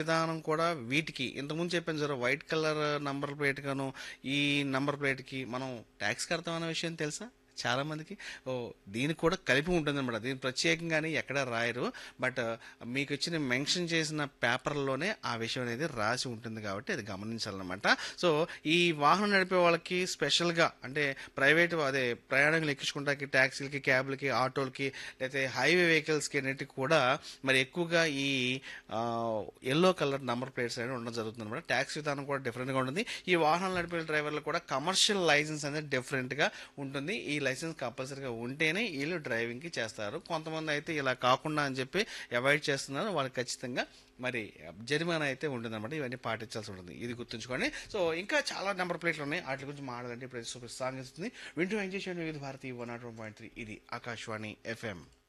విధానం కూడా వీటికి ఇంతకుముందు చెప్పాను sir white colour number plate గాను ఈ నంబర్ ప్లేట్కి మనం ట్యాక్స్ కడతామన్న విషయం తెలుసా చాలా మందికి ఓ దీనికి కూడా కలిపి ఉంటుంది అనమాట దీని ప్రత్యేకంగానే ఎక్కడ రాయరు బట్ మీకు వచ్చిన మెన్షన్ చేసిన పేపర్లోనే ఆ విషయం అనేది రాసి ఉంటుంది కాబట్టి అది గమనించాలన్నమాట సో ఈ వాహనం నడిపే వాళ్ళకి స్పెషల్గా అంటే ప్రైవేట్ అదే ప్రయాణికులు ఎక్కించుకుంటాకి ట్యాక్సీలకి క్యాబ్లకి ఆటోలకి లేకపోతే హైవే వెహికల్స్కి అన్నిటికి కూడా మరి ఎక్కువగా ఈ ఎల్లో కలర్ నంబర్ ప్లేట్స్ అనేవి ఉండడం జరుగుతుంది అనమాట ట్యాక్స్ విధానం కూడా డిఫరెంట్గా ఉంటుంది ఈ వాహనాలు నడిపే డ్రైవర్లు కూడా కమర్షియల్ లైసెన్స్ అనేది డిఫరెంట్గా ఉంటుంది ఈ లైసెన్స్ కంపల్సరీగా ఉంటేనే వీళ్ళు డ్రైవింగ్కి చేస్తారు కొంతమంది అయితే ఇలా కాకుండా అని చెప్పి అవాయిడ్ చేస్తున్నారు వాళ్ళకి ఖచ్చితంగా మరి జరిమానా అయితే ఉంటుందన్నమాట ఇవన్నీ పాటించాల్సి ఉంటుంది ఇది గుర్తుంచుకోండి సో ఇంకా చాలా నెంబర్ ప్లేట్లు ఉన్నాయి వాటి గురించి మాట్లాడంటే ఇప్పుడు సూపర్ సాంగ్ ఇస్తుంది వింటూ ఎంజాయ్ చేయండి Vividh Bharati one nought one point three ఇది ఆకాశవాణి ఎఫ్ఎం